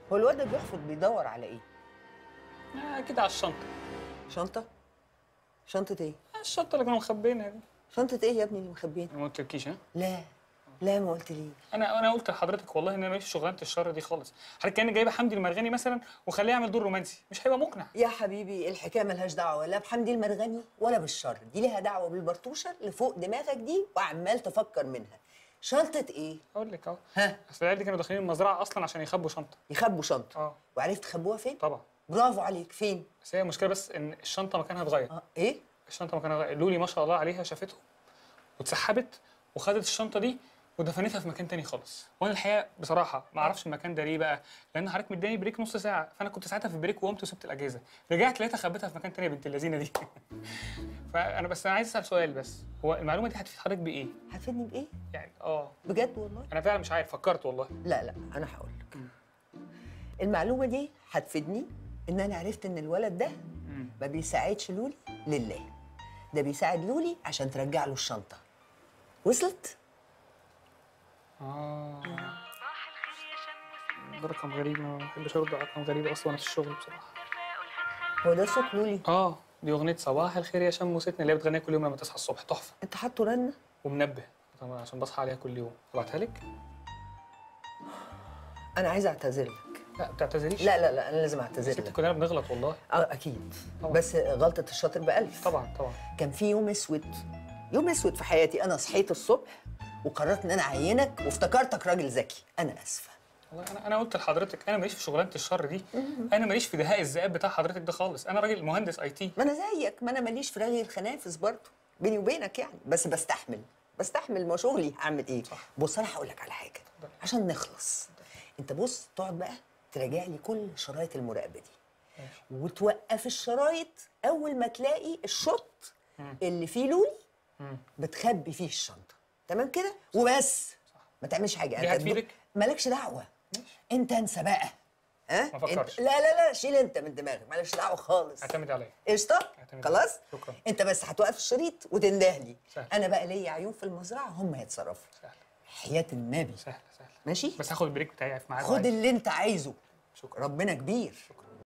هو الواد ده بيحفظ بيدور على ايه آه كده على الشنطه شنطه شنطه ايه آه، الشنطه اللي كنا مخبينها دي شنطه ايه يا ابني اللي مخبينها ما قلتلكيش ها لا لا ما قلت لي انا انا قلت لحضرتك والله ان انا ماليش في شغلانه الشر دي خالص حضرتك كانك جايبه حمدي المرغني مثلا وخليه يعمل دور رومانسي مش هيبقى مقنع يا حبيبي الحكايه ملهاش دعوه لا بحمدي المرغني ولا بالشر دي ليها دعوه بالبرطوشه اللي فوق دماغك دي وعمال تفكر منها شنطه ايه اقول لك اهو ها اصل العيال دي كانوا داخلين المزرعه اصلا عشان يخبوا شنطه يخبوا شنطه اه وعرفت تخبوها فين طبعا برافو عليك فين بس هي المشكله بس ان الشنطه مكانها اتغير اه ايه الشنطه مكانها اتغير لولي ما شاء الله عليها شافته واتسحبت وخدت الشنطه دي ودفنتها في مكان تاني خالص وانا الحقيقه بصراحه ما اعرفش المكان ده ليه بقى لان حضرتك مداني بريك نص ساعه فانا كنت ساعتها في بريك وقمت وسبت الاجهزه رجعت لقيتها خبيتها في مكان تاني يا بنت اللذينه دي فانا بس انا عايز اسال سؤال بس هو المعلومه دي هتفيد حضرتك بايه هتفيدني بايه يعني اه بجد والله انا فعلا مش عارف فكرت والله لا لا انا هقول لك المعلومه دي هتفيدني ان انا عرفت ان الولد ده ما بيساعدش لولي لله ده بيساعد لولي عشان ترجع له الشنطه وصلت اه ده رقم غريب انا ما بحبش ارد على رقم غريب اصلا وانا في الشغل بصراحه هو ده صوت لولي اه دي اغنيه صباح الخير يا شم وستنا اللي هي بتغنيها كل يوم لما تصحى الصبح تحفه انت حاطه رنه ومنبه طبعا عشان بصحى عليها كل يوم ابعتها لك انا عايزه اعتذر لك لا ما بتعتذريش لا لا لا انا لازم اعتذر ست لك كلنا بنغلط والله اه اكيد طبعا. بس غلطه الشاطر بألف طبعا طبعا كان في يوم اسود يوم اسود في حياتي انا صحيت الصبح وقررت ان انا اعينك وافتكرتك راجل ذكي انا اسفه والله انا انا قلت لحضرتك انا ماليش في شغلانه الشر دي انا ماليش في دهاء الذئاب بتاع حضرتك ده خالص انا راجل مهندس اي تي ما انا زيك ما انا ماليش في رغي الخنافس برضه بيني وبينك يعني بس بستحمل بستحمل ما شغلي هعمل ايه صح. بص انا هقول لك على حاجه عشان نخلص انت بص تقعد بقى تراجع لي كل شرايط المراقبه دي ماشي. وتوقف الشرايط اول ما تلاقي الشوط اللي فيه لولي مم. بتخبي فيه الشنطه تمام كده وبس ما تعملش حاجه دي أنت هتفيدك؟ تدو- مالكش دعوه ماشي انت انسى بقى ها ما أفكرش. انت لا لا لا شيل انت من دماغك مالكش دعوه خالص اعتمد عليا قشطه اعتمد خلاص شكرا. انت بس هتوقف الشريط وتنده لي سهل. انا بقى ليا عيون في المزرعه هم يتصرفوا سهله حياه النبي سهله سهله في ماشي بس هاخد البريك بتاعي في ميعاد خد عادي. اللي انت عايزه شكرا ربنا كبير شكرا